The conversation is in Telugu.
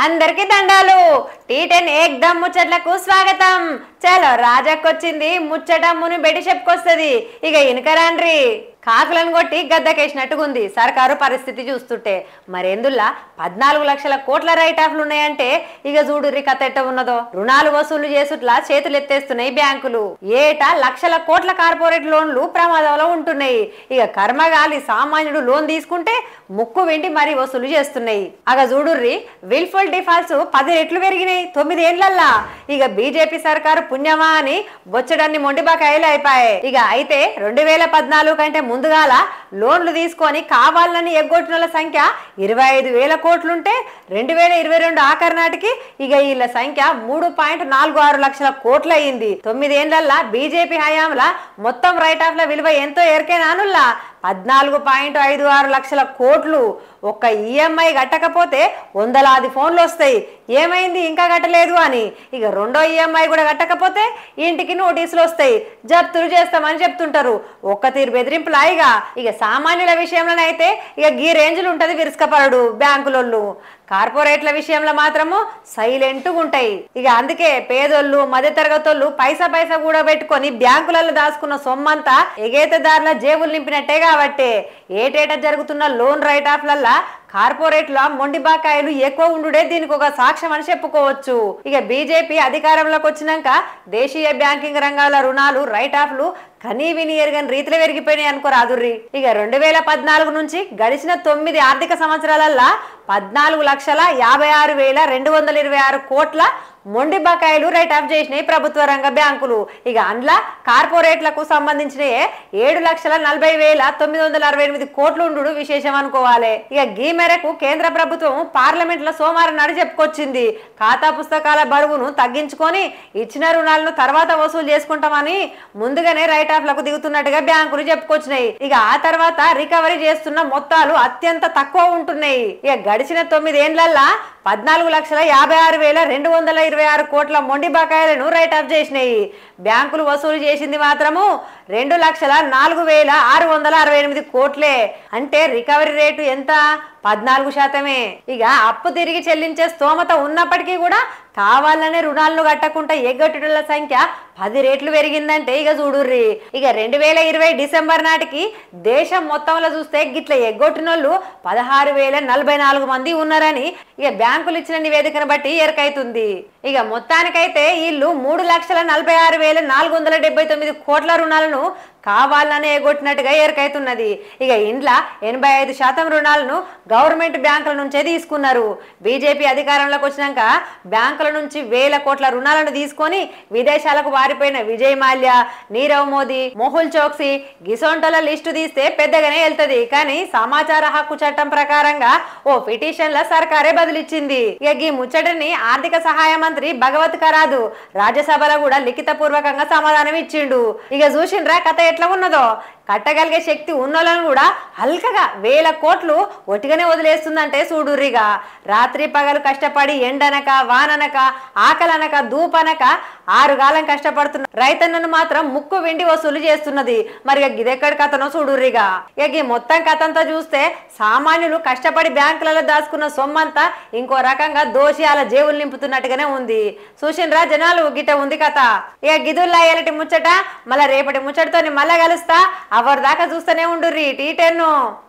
అందరికి దండాలు టీ టెన్ ఏక్దమ్ ముచ్చట్లకు స్వాగతం చలో రాజాకొచ్చింది ముచ్చట ముని బెడి చెప్పుకొస్తుంది ఇక ఇనకరాండ్రి కాకులను కొట్టి గద్దకేసినట్టుగుంది సర్కారు పరిస్థితి చూస్తుంటే మరెందుల్లా పద్నాలుగు లక్షల కోట్ల రైట్ ఆఫ్లు ఉన్నాయంటే ఇక చూడుర్రి కథ ఎట్ట ఉన్నదో రుణాలు వసూలు చేసుట్లా చేతులు ఎత్తేస్తున్నాయి బ్యాంకులు ఏటా లక్షల కోట్ల కార్పొరేట్ లోన్లు ప్రమాదంలో ఉంటున్నాయి ఇక కర్మగాలి సామాన్యుడు లోన్ తీసుకుంటే ముక్కు వెండి మరీ వసూలు చేస్తున్నాయి అగ చూడుర్రి విల్ఫుల్ డిఫాల్ట్స్ పది రెట్లు పెరిగినాయి తొమ్మిది ఏళ్లల్లా ఇక బీజేపీ సర్కారు పుణ్యమా అని బొచ్చడాన్ని మొండిబాకాయలు అయిపోయాయి ఇక అయితే రెండు వేల పద్నాలుగు కంటే ముందుగాల లోన్లు తీసుకొని కావాలని ఎగ్గొట్టిన సంఖ్య ఇరవై ఐదు వేల కోట్లుంటే రెండు వేల ఇరవై రెండు ఆఖరి నాటికి ఇక వీళ్ళ సంఖ్య మూడు పాయింట్ నాలుగు ఆరు లక్షల కోట్లు అయింది తొమ్మిదేళ్లల్లా బీజేపీ హయాంలా మొత్తం రైట్ ఆఫ్ల విలువ ఎంతో ఎరికేనానుల్లా పద్నాలుగు పాయింట్ ఐదు ఆరు లక్షల కోట్లు ఒక్క ఈఎంఐ కట్టకపోతే వందలాది ఫోన్లు వస్తాయి ఏమైంది ఇంకా కట్టలేదు అని ఇక రెండో ఈఎంఐ కూడా కట్టకపోతే ఇంటికి నోటీసులు వస్తాయి జప్తులు చేస్తామని చెప్తుంటారు ఒక్క తీరు బెదిరింపులాయిగా ఇక సామాన్యుల విషయంలోనైతే ఇక గీ రేంజ్లు ఉంటది విరుసుకపరుడు బ్యాంకులోళ్ళు కార్పొరేట్ల విషయంలో మాత్రము సైలెంట్గా ఉంటాయి ఇక అందుకే పేదోళ్ళు మధ్యతరగతోళ్ళు పైసా పైసా కూడా పెట్టుకొని బ్యాంకులలో దాచుకున్న సొమ్మంతా ఎగేతదారుల జేబులు నింపినట్టే కాబట్టి ఏటేటా జరుగుతున్న లోన్ రైట్ ఆఫ్లల్లా కార్పొరేట్ల మొండి బాకాయలు ఎక్కువ ఉండుడే దీనికి ఒక సాక్ష్యం అని చెప్పుకోవచ్చు ఇక బీజేపీ అధికారంలోకి వచ్చినాక దేశీయ బ్యాంకింగ్ రంగాల రుణాలు రైట్ ఆఫ్లు కనీ విని ఎరగని రీతిలో పెరిగిపోయినాయి అనుకో రాదుర్రి ఇక రెండు వేల పద్నాలుగు నుంచి గడిచిన తొమ్మిది ఆర్థిక సంవత్సరాలల్లా పద్నాలుగు లక్షల యాభై ఆరు వేల రెండు వందల ఇరవై ఆరు కోట్ల మొండి బకాయిలు రైట్ ఆఫ్ చేసినాయి ప్రభుత్వ రంగ బ్యాంకులు ఇక అందులో కార్పొరేట్లకు సంబంధించిన ఏడు లక్షల నలభై వేల తొమ్మిది వందల అరవై ఎనిమిది కోట్లు ఉండు విశేషం అనుకోవాలి ఇక గీ మేరకు కేంద్ర ప్రభుత్వం పార్లమెంట్ లో సోమవారం నాడు చెప్పుకొచ్చింది ఖాతా పుస్తకాల బరువును తగ్గించుకొని ఇచ్చిన రుణాలను తర్వాత వసూలు చేసుకుంటామని ముందుగానే రైట్ ఆఫ్ లకు దిగుతున్నట్టుగా బ్యాంకులు చెప్పుకొచ్చినాయి ఇక ఆ తర్వాత రికవరీ చేస్తున్న మొత్తాలు అత్యంత తక్కువ ఉంటున్నాయి ఇక గడిచిన తొమ్మిదేండ్లల్లా పద్నాలుగు లక్షల యాభై ఆరు వేల రెండు వందల ఇరవై ఆరు కోట్ల మొండి బకాయిలను రైట్ ఆఫ్ చేసినాయి బ్యాంకులు వసూలు చేసింది మాత్రము రెండు లక్షల నాలుగు వేల ఆరు వందల అరవై ఎనిమిది కోట్లే అంటే రికవరీ రేటు ఎంత పద్నాలుగు శాతమే ఇక అప్పు తిరిగి చెల్లించే స్తోమత ఉన్నప్పటికీ కూడా కావాలనే రుణాలను కట్టకుండా ఎగ్గొట్టుల సంఖ్య పది రేట్లు పెరిగిందంటే ఇక చూడుర్రి ఇక రెండు వేల ఇరవై డిసెంబర్ నాటికి దేశం మొత్తంలో చూస్తే గిట్ల ఎగ్గొట్టినోళ్ళు పదహారు వేల నలభై నాలుగు మంది ఉన్నారని ఇక బ్యాంకులు ఇచ్చిన నివేదికను బట్టి ఎరకైతుంది ఇక మొత్తానికైతే వీళ్ళు మూడు లక్షల నలభై ఆరు వేల నాలుగు వందల డెబ్బై తొమ్మిది కోట్ల రుణాలను కావాలనే ఎగొట్టినట్టుగా ఎరకైతున్నది ఇక ఇండ్ల ఎనభై ఐదు శాతం రుణాలను గవర్నమెంట్ బ్యాంకుల నుంచే తీసుకున్నారు బీజేపీ అధికారంలోకి వచ్చినాక బ్యాంకుల నుంచి వేల కోట్ల రుణాలను తీసుకొని విదేశాలకు వారిపోయిన విజయ్ మాల్యా నీరవ్ మోదీ మొహుల్ చోక్సీ గిసోంటల లిస్టు తీస్తే పెద్దగానే వెళ్తది కానీ సమాచార హక్కు చట్టం ప్రకారంగా ఓ పిటిషన్ల సర్కారే బదిలిచ్చింది ఇక ఈ ముచ్చటని ఆర్థిక సహాయ మంత్రి భగవత్ కరాదు రాజ్యసభలో కూడా లిఖిత పూర్వకంగా సమాధానం ఇచ్చిండు ఇక చూసిండ్రా కథ ఎట్లా ఉన్నదో కట్టగలిగే శక్తి ఉన్నోళ్ళను కూడా హల్కగా వేల కోట్లు ఒటిగానే వదిలేస్తుందంటే చూడుర్రిగా రాత్రి పగలు కష్టపడి ఎండనక వాననక ఆకలనక దూపనక ఆరుగాలం కష్టపడుతున్న రైతన్నను మాత్రం ముక్కు వెండి వసూలు చేస్తున్నది మరి ఇక గిదెక్కడి కథనో చూడుర్రిగా ఇక ఈ మొత్తం కథ అంతా చూస్తే సామాన్యులు కష్టపడి బ్యాంకులలో దాచుకున్న సొమ్మంతా ఇంకో రకంగా దోషి అలా జేబులు నింపుతున్నట్టుగానే ఉంది చూసిండ్రా జనాలు గిట ఉంది కథ ఇక గిదుల్లా ఎలటి ముచ్చట మళ్ళా రేపటి ముచ్చటతో మళ్ళా కలుస్తా అవరి దాకా చూస్తూనే ఉండుర్రి టీ టెన్ను